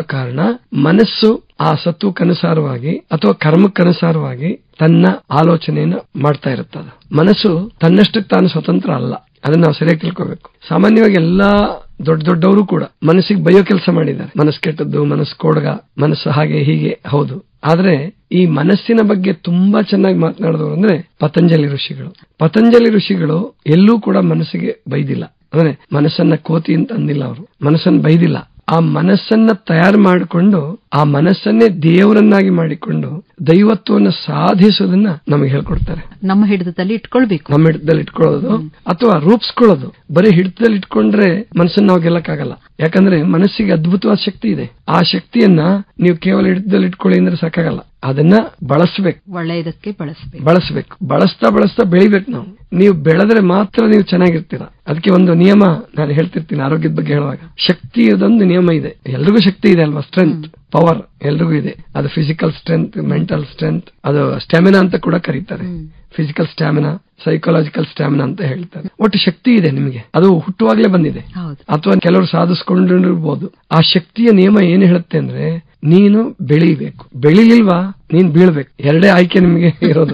ಕಾರಣ ಮನಸ್ಸು ಆ ಸತ್ವಕ್ಕನುಸಾರವಾಗಿ ಅಥವಾ ಕರ್ಮಕ್ಕನುಸಾರವಾಗಿ ತನ್ನ ಆಲೋಚನೆಯನ್ನ ಮಾಡ್ತಾ ಇರುತ್ತದೆ ಮನಸ್ಸು ತನ್ನಷ್ಟಕ್ಕೆ ತಾನು ಸ್ವತಂತ್ರ ಅಲ್ಲ ಅದನ್ನ ನಾವು ಸರಿಯಾಗಿ ತಿಳ್ಕೋಬೇಕು ಸಾಮಾನ್ಯವಾಗಿ ಎಲ್ಲಾ ದೊಡ್ಡ ದೊಡ್ಡವರು ಕೂಡ ಮನಸ್ಸಿಗೆ ಬಯೋ ಕೆಲಸ ಮಾಡಿದ್ದಾರೆ ಮನಸ್ಸು ಕೆಟ್ಟದ್ದು ಮನಸ್ಸು ಕೊಡಗ ಮನಸ್ಸು ಹಾಗೆ ಹೀಗೆ ಹೌದು ಆದ್ರೆ ಈ ಮನಸ್ಸಿನ ಬಗ್ಗೆ ತುಂಬಾ ಚೆನ್ನಾಗಿ ಮಾತನಾಡಿದವರು ಅಂದ್ರೆ ಪತಂಜಲಿ ಋಷಿಗಳು ಪತಂಜಲಿ ಋಷಿಗಳು ಎಲ್ಲೂ ಕೂಡ ಮನಸ್ಸಿಗೆ ಬೈದಿಲ್ಲ ಅಂದ್ರೆ ಮನಸ್ಸನ್ನ ಕೋತಿ ಅಂತ ಅಂದಿಲ್ಲ ಅವರು ಮನಸ್ಸನ್ನ ಬೈದಿಲ್ಲ ಆ ಮನಸ್ಸನ್ನ ತಯಾರು ಮಾಡಿಕೊಂಡು ಆ ಮನಸ್ಸನ್ನೇ ದೇವರನ್ನಾಗಿ ಮಾಡಿಕೊಂಡು ದೈವತ್ವವನ್ನು ಸಾಧಿಸೋದನ್ನ ನಮಗೆ ಹೇಳ್ಕೊಡ್ತಾರೆ ನಮ್ಮ ಹಿಡಿತದಲ್ಲಿ ಇಟ್ಕೊಳ್ಬೇಕು ನಮ್ಮ ಹಿಡಿತದಲ್ಲಿ ಇಟ್ಕೊಳ್ಳೋದು ಅಥವಾ ರೂಪಿಸ್ಕೊಳ್ಳೋದು ಬರೀ ಹಿಡಿತದಲ್ಲಿ ಇಟ್ಕೊಂಡ್ರೆ ಮನಸ್ಸನ್ನ ನಾವು ಗೆಲ್ಲಕ್ಕಾಗಲ್ಲ ಯಾಕಂದ್ರೆ ಮನಸ್ಸಿಗೆ ಅದ್ಭುತವಾದ ಶಕ್ತಿ ಇದೆ ಆ ಶಕ್ತಿಯನ್ನ ನೀವು ಕೇವಲ ಹಿಡಿತದಲ್ಲಿ ಇಟ್ಕೊಳ್ಳಿ ಅಂದ್ರೆ ಸಾಕಾಗಲ್ಲ ಅದನ್ನ ಬಳಸ್ಬೇಕು ಒಳ್ಳೆಯದಕ್ಕೆ ಬಳಸಬೇಕು ಬಳಸ್ಬೇಕು ಬಳಸ್ತಾ ಬಳಸ್ತಾ ಬೆಳಿಬೇಕು ನಾವು ನೀವು ಬೆಳೆದ್ರೆ ಮಾತ್ರ ನೀವು ಚೆನ್ನಾಗಿರ್ತೀರ ಅದಕ್ಕೆ ಒಂದು ನಿಯಮ ನಾನು ಹೇಳ್ತಿರ್ತೀನಿ ಆರೋಗ್ಯದ ಬಗ್ಗೆ ಹೇಳುವಾಗ ಶಕ್ತಿ ಅದೊಂದು ನಿಯಮ ಇದೆ ಎಲ್ರಿಗೂ ಶಕ್ತಿ ಇದೆ ಅಲ್ವಾ ಸ್ಟ್ರೆಂತ್ ಪವರ್ ಎಲ್ರಿಗೂ ಇದೆ ಅದು ಫಿಸಿಕಲ್ ಸ್ಟ್ರೆಂತ್ ಮೆಂಟಲ್ ಸ್ಟ್ರೆಂತ್ ಅದು ಸ್ಟ್ಯಾಮಿನಾ ಅಂತ ಕೂಡ ಕರೀತಾರೆ ಫಿಸಿಕಲ್ ಸ್ಟ್ಯಾಮಿನಾ ಸೈಕಾಲಜಿಕಲ್ ಸ್ಟ್ಯಾಮಿನಾ ಅಂತ ಹೇಳ್ತಾರೆ ಒಟ್ಟು ಶಕ್ತಿ ಇದೆ ನಿಮಗೆ ಅದು ಹುಟ್ಟುವಾಗ್ಲೇ ಬಂದಿದೆ ಹೌದು ಅಥವಾ ಕೆಲವರು ಸಾಧಿಸ್ಕೊಂಡಿರ್ಬೋದು ಆ ಶಕ್ತಿಯ ನಿಯಮ ಏನ್ ಹೇಳುತ್ತೆ ಅಂದ್ರೆ ನೀನು ಬೆಳಿಬೇಕು ಬೆಳಿಲಿಲ್ವಾ ನೀನ್ ಬೀಳ್ಬೇಕು ಎರಡೇ ಆಯ್ಕೆ ನಿಮಗೆ ಇರೋದು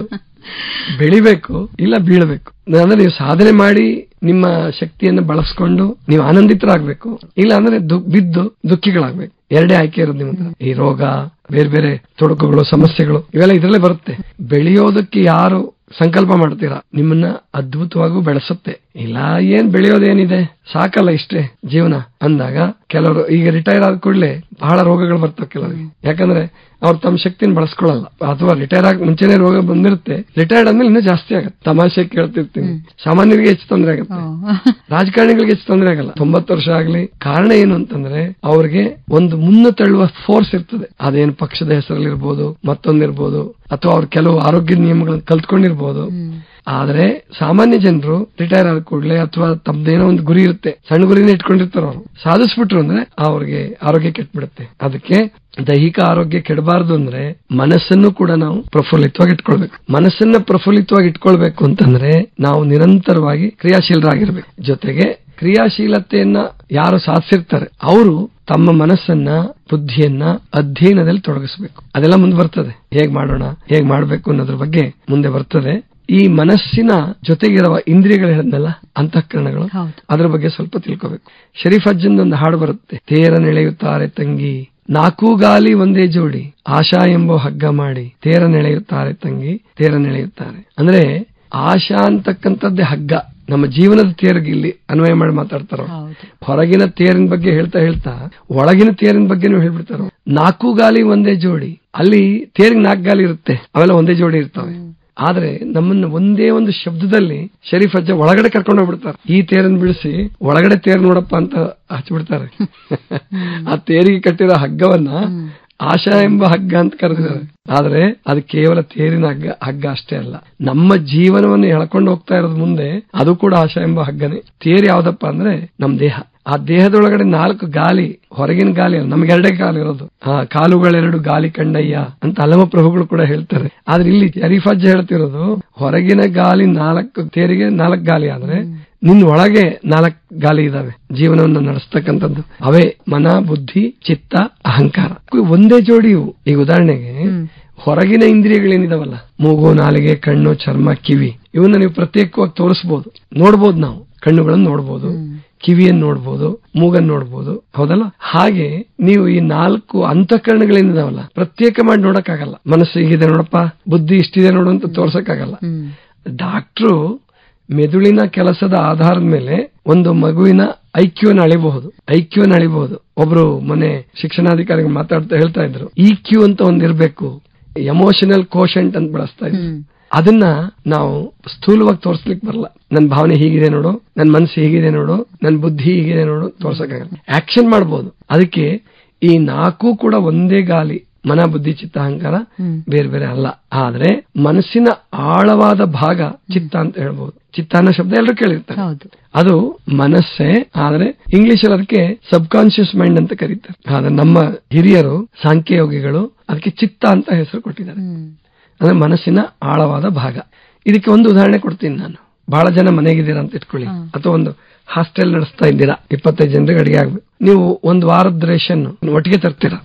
ಬೆಳಿಬೇಕು ಇಲ್ಲ ಬೀಳ್ಬೇಕು ಅಂದ್ರೆ ನೀವು ಸಾಧನೆ ಮಾಡಿ ನಿಮ್ಮ ಶಕ್ತಿಯನ್ನು ಬಳಸ್ಕೊಂಡು ನೀವು ಆನಂದಿತರಾಗ್ಬೇಕು ಇಲ್ಲ ಅಂದ್ರೆ ದು- ಬಿದ್ದು ದುಃಖಿಗಳಾಗ್ಬೇಕು ಎರಡೇ ಆಯ್ಕೆ ಇರೋದು ನಿಮ್ಮ ಹತ್ರ. ಈ ರೋಗ ಬೇರೆ ಬೇರೆ ತೊಡಕುಗಳು ಸಮಸ್ಯೆಗಳು ಇವೆಲ್ಲ ಇದ್ರಲ್ಲೇ ಬರುತ್ತೆ ಬೆಳೆಯೋದಕ್ಕೆ ಯಾರು ಸಂಕಲ್ಪ ಮಾಡ್ತೀರಾ ನಿಮ್ಮನ್ನ ಅದ್ಭುತವಾಗೂ ಬೆಳೆಸುತ್ತೆ ಇಲ್ಲ ಏನ್ ಬೆಳೆಯೋದೇನಿದೆ ಸಾಕಲ್ಲ ಇಷ್ಟೇ ಜೀವನ ಅಂದಾಗ ಕೆಲವರು ಈಗ ರಿಟೈರ್ ಆದ ಕೂಡಲೇ ಬಹಳ ರೋಗಗಳು ಬರ್ತವೆ ಕೆಲವರಿಗೆ ಯಾಕಂದ್ರೆ ಅವ್ರು ತಮ್ಮ ಶಕ್ತಿನ ಬಳಸ್ಕೊಳ್ಳಲ್ಲ ಅಥವಾ ರಿಟೈರ್ ಆಗಿ ಮುಂಚೆನೆ ರೋಗ ಬಂದಿರುತ್ತೆ ರಿಟೈರ್ಡ್ ಆದ್ಮೇಲೆ ಇನ್ನೂ ಜಾಸ್ತಿ ಆಗತ್ತೆ ತಮಾಷೆ ಕೇಳ್ತಿರ್ತೀನಿ ಸಾಮಾನ್ಯರಿಗೆ ಹೆಚ್ಚು ತೊಂದರೆ ಆಗುತ್ತೆ ರಾಜಕಾರಣಿಗಳಿಗೆ ಹೆಚ್ಚು ತೊಂದರೆ ಆಗಲ್ಲ ತೊಂಬತ್ತು ವರ್ಷ ಆಗ್ಲಿ ಕಾರಣ ಏನು ಅಂತಂದ್ರೆ ಅವ್ರಿಗೆ ಒಂದು ಮುನ್ನ ತಳ್ಳುವ ಫೋರ್ಸ್ ಇರ್ತದೆ ಅದೇನು ಪಕ್ಷದ ಹೆಸರಲ್ಲಿರ್ಬೋದು ಮತ್ತೊಂದಿರ್ಬೋದು ಅಥವಾ ಅವ್ರು ಕೆಲವು ಆರೋಗ್ಯ ನಿಯಮಗಳನ್ನು ಕಲ್ತ್ಕೊಂಡಿರ್ಬೋದು ಆದ್ರೆ ಸಾಮಾನ್ಯ ಜನರು ರಿಟೈರ್ ಆದ ಕೂಡಲೇ ಅಥವಾ ತಮ್ದೇನೋ ಒಂದು ಗುರಿ ಇರುತ್ತೆ ಸಣ್ಣ ಗುರಿನ ಇಟ್ಕೊಂಡಿರ್ತಾರ ಅವರು ಸಾಧಿಸ್ಬಿಟ್ರು ಅಂದ್ರೆ ಅವ್ರಿಗೆ ಆರೋಗ್ಯ ಕೆಟ್ಬಿಡುತ್ತೆ ಅದಕ್ಕೆ ದೈಹಿಕ ಆರೋಗ್ಯ ಕೆಡಬಾರದು ಅಂದ್ರೆ ಮನಸ್ಸನ್ನು ಕೂಡ ನಾವು ಪ್ರಫುಲ್ಲಿತವಾಗಿ ಇಟ್ಕೊಳ್ಬೇಕು ಮನಸ್ಸನ್ನ ಪ್ರಫುಲ್ಲಿತವಾಗಿ ಇಟ್ಕೊಳ್ಬೇಕು ಅಂತಂದ್ರೆ ನಾವು ನಿರಂತರವಾಗಿ ಕ್ರಿಯಾಶೀಲರಾಗಿರ್ಬೇಕು ಜೊತೆಗೆ ಕ್ರಿಯಾಶೀಲತೆಯನ್ನ ಯಾರು ಸಾಧಿಸಿರ್ತಾರೆ ಅವರು ತಮ್ಮ ಮನಸ್ಸನ್ನ ಬುದ್ಧಿಯನ್ನ ಅಧ್ಯಯನದಲ್ಲಿ ತೊಡಗಿಸಬೇಕು ಅದೆಲ್ಲ ಮುಂದೆ ಬರ್ತದೆ ಹೇಗ್ ಮಾಡೋಣ ಹೇಗ್ ಮಾಡ್ಬೇಕು ಅನ್ನೋದ್ರ ಬಗ್ಗೆ ಮುಂದೆ ಬರ್ತದೆ ಈ ಮನಸ್ಸಿನ ಜೊತೆಗಿರುವ ಇಂದ್ರಿಯಗಳು ಹೇಳಿದ್ನಲ್ಲ ಅಂತಃಕರಣಗಳು ಹೌದು ಅದ್ರ ಬಗ್ಗೆ ಸ್ವಲ್ಪ ತಿಳ್ಕೋಬೇಕು ಶರೀಫ್ ಅಜ್ಜನ್ ಒಂದು ಹಾಡು ಬರುತ್ತೆ ತೇರ ನೆಳೆಯುತ್ತಾರೆ ತಂಗಿ ನಾಲ್ಕು ಗಾಲಿ ಒಂದೇ ಜೋಡಿ ಆಶಾ ಎಂಬ ಹಗ್ಗ ಮಾಡಿ ತೇರ ನೆಳೆಯುತ್ತಾರೆ ತಂಗಿ ತೇರ ನೆಳೆಯುತ್ತಾರೆ ಅಂದ್ರೆ ಆಶಾ ಅಂತಕ್ಕಂಥದ್ದೇ ಹಗ್ಗ ನಮ್ಮ ಜೀವನದ ತೇರಿಗೆ ಇಲ್ಲಿ ಅನ್ವಯ ಮಾಡಿ ಮಾತಾಡ್ತಾರ ಹೌದು ಹೊರಗಿನ ತೇರಿನ ಬಗ್ಗೆ ಹೇಳ್ತಾ ಹೇಳ್ತಾ ಒಳಗಿನ ತೇರಿನ ಬಗ್ಗೆನೂ ಹೇಳ್ಬಿಡ್ತಾರ ನಾಲ್ಕು ಗಾಲಿ ಒಂದೇ ಜೋಡಿ ಅಲ್ಲಿ ತೇರಿಗೆ ನಾಲ್ಕು ಗಾಲಿ ಇರುತ್ತೆ ಅವೆಲ್ಲ ಒಂದೇ ಜೋಡಿ ಇರ್ತವೆ ಆದ್ರೆ ನಮ್ಮನ್ನ ಒಂದೇ ಒಂದು ಶಬ್ದದಲ್ಲಿ ಶರೀಫ್ ಅಜ್ಜ ಒಳಗಡೆ ಕರ್ಕೊಂಡು ಹೋಗ್ಬಿಡ್ತಾರೆ ಈ ತೇರನ್ನು ಬಿಡಿಸಿ ಒಳಗಡೆ ತೇರು ನೋಡಪ್ಪ ಅಂತ ಹಚ್ಬಿಡ್ತಾರೆ ಆ ತೇರಿಗೆ ಕಟ್ಟಿರೋ ಹಗ್ಗವನ್ನ ಆಶಾ ಎಂಬ ಹಗ್ಗ ಅಂತ ಕರೆದಿದ್ದಾರೆ ಆದ್ರೆ ಅದು ಕೇವಲ ತೇರಿನ ಹಗ್ಗ ಹಗ್ಗ ಅಷ್ಟೇ ಅಲ್ಲ ನಮ್ಮ ಜೀವನವನ್ನು ಎಳ್ಕೊಂಡು ಹೋಗ್ತಾ ಇರೋದು ಮುಂದೆ ಅದು ಕೂಡ ಆಶಾ ಎಂಬ ಹಗ್ಗನೇ ತೇರು ಯಾವ್ದಪ್ಪ ಅಂದ್ರೆ ನಮ್ ದೇಹ ಆ ದೇಹದೊಳಗಡೆ ನಾಲ್ಕು ಗಾಲಿ ಹೊರಗಿನ ಗಾಲಿ ಅಲ್ಲ ನಮ್ಗೆ ಎರಡೇ ಕಾಲು ಇರೋದು ಆ ಕಾಲುಗಳೆರಡು ಗಾಲಿ ಕಂಡಯ್ಯ ಅಂತ ಅಲಮ ಪ್ರಭುಗಳು ಕೂಡ ಹೇಳ್ತಾರೆ ಆದ್ರೆ ಇಲ್ಲಿ ಶರೀಫಜ್ಜ ಹೇಳ್ತಿರೋದು ಹೊರಗಿನ ಗಾಲಿ ನಾಲ್ಕು ತೇರಿಗೆ ನಾಲ್ಕು ಗಾಲಿ ಆದ್ರೆ ನಿನ್ ಒಳಗೆ ನಾಲ್ಕು ಗಾಲಿ ಇದಾವೆ ಜೀವನವನ್ನು ನಡೆಸ್ತಕ್ಕಂಥದ್ದು ಅವೇ ಮನ ಬುದ್ಧಿ ಚಿತ್ತ ಅಹಂಕಾರ ಇವು ಒಂದೇ ಜೋಡಿ ಇವು ಈಗ ಉದಾಹರಣೆಗೆ ಹೊರಗಿನ ಇಂದ್ರಿಯಗಳೇನಿದಾವಲ್ಲ ಮೂಗು ನಾಲಿಗೆ ಕಣ್ಣು ಚರ್ಮ ಕಿವಿ ಇವನ್ನ ನೀವು ಪ್ರತ್ಯೇಕವಾಗಿ ತೋರಿಸಬಹುದು ನೋಡ್ಬೋದು ನಾವು ಕಣ್ಣುಗಳನ್ನು ನೋಡ್ಬೋದು ಕಿವಿಯನ್ನು ನೋಡ್ಬೋದು ಮೂಗನ್ನು ನೋಡ್ಬೋದು ಹೌದಲ್ಲ ಹಾಗೆ ನೀವು ಈ ನಾಲ್ಕು ಅಂತಃಕರಣಗಳೇನಿದಾವಲ್ಲ ಪ್ರತ್ಯೇಕ ಮಾಡಿ ನೋಡಕ್ಕಾಗಲ್ಲ ಮನಸ್ಸು ಹೀಗಿದೆ ನೋಡಪ್ಪ ಬುದ್ಧಿ ಇಷ್ಟಿದೆ ನೋಡು ಅಂತ ತೋರ್ಸಕ್ಕಾಗಲ್ಲ ಹ್ಮ್ ಡಾಕ್ಟ್ರು ಮೆದುಳಿನ ಕೆಲಸದ ಆಧಾರದ ಮೇಲೆ ಒಂದು ಮಗುವಿನ ಐಕ್ಯೂನ ಅಳಿಬಹುದು ಐಕ್ಯೂನ ಅಳಿಬಹುದು ಒಬ್ರು ಮೊನ್ನೆ ಶಿಕ್ಷಣಾಧಿಕಾರಿಗಳು ಮಾತಾಡ್ತಾ ಹೇಳ್ತಾ ಇದ್ರು ಇ ಕ್ಯೂ ಅಂತ ಒಂದಿರ್ಬೇಕು ಎಮೋಷನಲ್ ಕೋಶಂಟ್ ಅಂತ ಬಳಸ್ತಾ ಇದ್ರು ಹ್ಮ್ ಅದನ್ನ ನಾವು ಸ್ಥೂಲವಾಗಿ ತೋರ್ಸ್ಲಿಕ್ಕೆ ಬರಲ್ಲ ನನ್ನ ಭಾವನೆ ಹೀಗಿದೆ ನೋಡು ನನ್ನ ಮನಸ್ಸು ಹೀಗಿದೆ ನೋಡು ನನ್ನ ಬುದ್ಧಿ ಹೀಗಿದೆ ನೋಡು ತೋರ್ಸಕ್ಕಾಗಲ್ಲ ಆಕ್ಷನ್ ಮಾಡ್ಬೋದು ಅದಕ್ಕೆ ಈ ನಾಲ್ಕು ಕೂಡ ಒಂದೇ ಗಾಲಿ ಮನ ಬುದ್ಧಿ ಚಿತ್ತ ಅಹಂಕಾರ ಹ್ಮ್ ಬೇರೆ ಬೇರೆ ಅಲ್ಲ ಆದ್ರೆ ಮನಸ್ಸಿನ ಆಳವಾದ ಭಾಗ ಚಿತ್ತ ಅಂತ ಹೇಳ್ಬೋದು ಚಿತ್ತ ಅನ್ನೋ ಶಬ್ದ ಎಲ್ಲರೂ ಕೇಳಿರ್ತಾರೆ ಹೌದು ಅದು ಮನಸ್ಸೇ ಆದ್ರೆ ಇಂಗ್ಲಿಷ್ ಅಲ್ಲಿ ಅದಕ್ಕೆ ಸಬ್ ಕಾನ್ಶಿಯಸ್ ಮೈಂಡ್ ಅಂತ ಕರೀತಾರೆ ಆದ್ರೆ ನಮ್ಮ ಹಿರಿಯರು ಸಾಂಖ್ಯಯೋಗಿಗಳು ಅದಕ್ಕೆ ಚಿತ್ತ ಅಂತ ಹೆಸರು ಕೊಟ್ಟಿದ್ದಾರೆ ಹ್ಮ್ ಅಂದ್ರೆ ಮನಸ್ಸಿನ ಆಳವಾದ ಭಾಗ ಇದಕ್ಕೆ ಒಂದು ಉದಾಹರಣೆ ಕೊಡ್ತೀನಿ ನಾನು ಬಹಳ ಜನ ಮನೆಗಿದ್ದೀರಾ ಅಂತ ಇಟ್ಕೊಳ್ಳಿ ಹ್ಮ್. ಅಥವಾ ಒಂದು ಹಾಸ್ಟೆಲ್ ನಡೆಸ್ತಾ ಇದ್ದೀರಾ ಇಪ್ಪತ್ತೈದು ಜನರಿಗೆ ಅಡಿಗೆ ಆಗ್ಬೇಕು ನೀವು ಒಂದು ವಾರದ ರೇಷನ್ ಒಟ್ಟಿಗೆ ತರ್ತೀರಾ